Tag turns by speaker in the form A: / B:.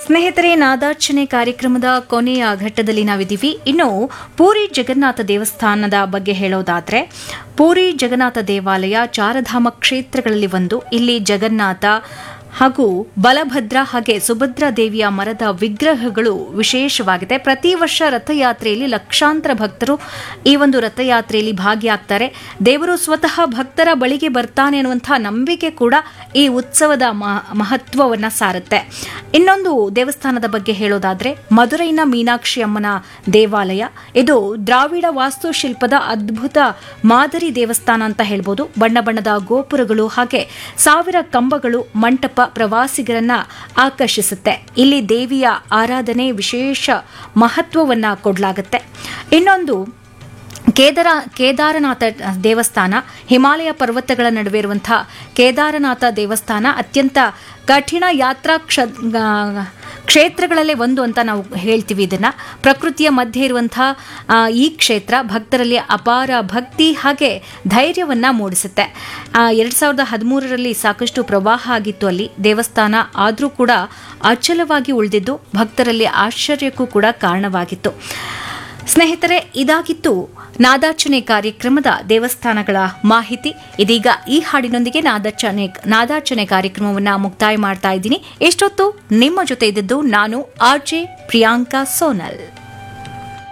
A: ಸ್ನೇಹಿತರೆ ನಾದಾರ್ಚನೆ ಕಾರ್ಯಕ್ರಮದ ಕೊನೆಯ ಘಟ್ಟದಲ್ಲಿ ನಾವಿದ್ದೀವಿ ಇನ್ನು ಪೂರಿ ಜಗನ್ನಾಥ ದೇವಸ್ಥಾನದ ಬಗ್ಗೆ ಹೇಳೋದಾದ್ರೆ ಪೂರಿ ಜಗನ್ನಾಥ ದೇವಾಲಯ ಚಾರಧಾಮ ಕ್ಷೇತ್ರಗಳಲ್ಲಿ ಒಂದು ಇಲ್ಲಿ ಜಗನ್ನಾಥ ಹಾಗೂ ಬಲಭದ್ರ ಹಾಗೆ ಸುಭದ್ರಾ ದೇವಿಯ ಮರದ ವಿಗ್ರಹಗಳು ವಿಶೇಷವಾಗಿದೆ ಪ್ರತಿ ವರ್ಷ ರಥಯಾತ್ರೆಯಲ್ಲಿ ಲಕ್ಷಾಂತರ ಭಕ್ತರು ಈ ಒಂದು ರಥಯಾತ್ರೆಯಲ್ಲಿ ಭಾಗಿಯಾಗ್ತಾರೆ ದೇವರು ಸ್ವತಃ ಭಕ್ತರ ಬಳಿಗೆ ಬರ್ತಾನೆ ಅನ್ನುವಂತಹ ನಂಬಿಕೆ ಕೂಡ ಈ ಉತ್ಸವದ ಮಹತ್ವವನ್ನು ಸಾರುತ್ತೆ ಇನ್ನೊಂದು ದೇವಸ್ಥಾನದ ಬಗ್ಗೆ ಹೇಳೋದಾದ್ರೆ ಮಧುರೈನ ಮೀನಾಕ್ಷಿ ಅಮ್ಮನ ದೇವಾಲಯ ಇದು ದ್ರಾವಿಡ ವಾಸ್ತುಶಿಲ್ಪದ ಅದ್ಭುತ ಮಾದರಿ ದೇವಸ್ಥಾನ ಅಂತ ಹೇಳ್ಬೋದು ಬಣ್ಣ ಬಣ್ಣದ ಗೋಪುರಗಳು ಹಾಗೆ ಸಾವಿರ ಕಂಬಗಳು ಮಂಟಪ ಪ್ರವಾಸಿಗರನ್ನ ಆಕರ್ಷಿಸುತ್ತೆ ಇಲ್ಲಿ ದೇವಿಯ ಆರಾಧನೆ ವಿಶೇಷ ಮಹತ್ವವನ್ನ ಕೊಡಲಾಗುತ್ತೆ ಇನ್ನೊಂದು ಕೇದಾರ ಕೇದಾರನಾಥ ದೇವಸ್ಥಾನ ಹಿಮಾಲಯ ಪರ್ವತಗಳ ನಡುವೆ ಇರುವಂತಹ ಕೇದಾರನಾಥ ದೇವಸ್ಥಾನ ಅತ್ಯಂತ ಕಠಿಣ ಯಾತ್ರಾ ಕ್ಷ ಕ್ಷೇತ್ರಗಳಲ್ಲೇ ಒಂದು ಅಂತ ನಾವು ಹೇಳ್ತೀವಿ ಇದನ್ನ ಪ್ರಕೃತಿಯ ಮಧ್ಯೆ ಇರುವಂತಹ ಈ ಕ್ಷೇತ್ರ ಭಕ್ತರಲ್ಲಿ ಅಪಾರ ಭಕ್ತಿ ಹಾಗೆ ಧೈರ್ಯವನ್ನ ಮೂಡಿಸುತ್ತೆ ಎರಡ್ ಸಾವಿರದ ಹದಿಮೂರರಲ್ಲಿ ಸಾಕಷ್ಟು ಪ್ರವಾಹ ಆಗಿತ್ತು ಅಲ್ಲಿ ದೇವಸ್ಥಾನ ಆದರೂ ಕೂಡ ಅಚಲವಾಗಿ ಉಳಿದಿದ್ದು ಭಕ್ತರಲ್ಲಿ ಆಶ್ಚರ್ಯಕ್ಕೂ ಕೂಡ ಕಾರಣವಾಗಿತ್ತು ಸ್ನೇಹಿತರೆ ಇದಾಗಿತ್ತು ನಾದಾರ್ಚನೆ ಕಾರ್ಯಕ್ರಮದ ದೇವಸ್ಥಾನಗಳ ಮಾಹಿತಿ ಇದೀಗ ಈ ಹಾಡಿನೊಂದಿಗೆ ನಾದಾರ್ಚನೆ ನಾದಾರ್ಚನೆ ಕಾರ್ಯಕ್ರಮವನ್ನು ಮುಕ್ತಾಯ ಮಾಡ್ತಾ ಇದ್ದೀನಿ ಎಷ್ಟೊತ್ತು ನಿಮ್ಮ ಜೊತೆ ಇದ್ದದ್ದು ನಾನು ಆರ್ ಜೆ ಪ್ರಿಯಾಂಕಾ ಸೋನಲ್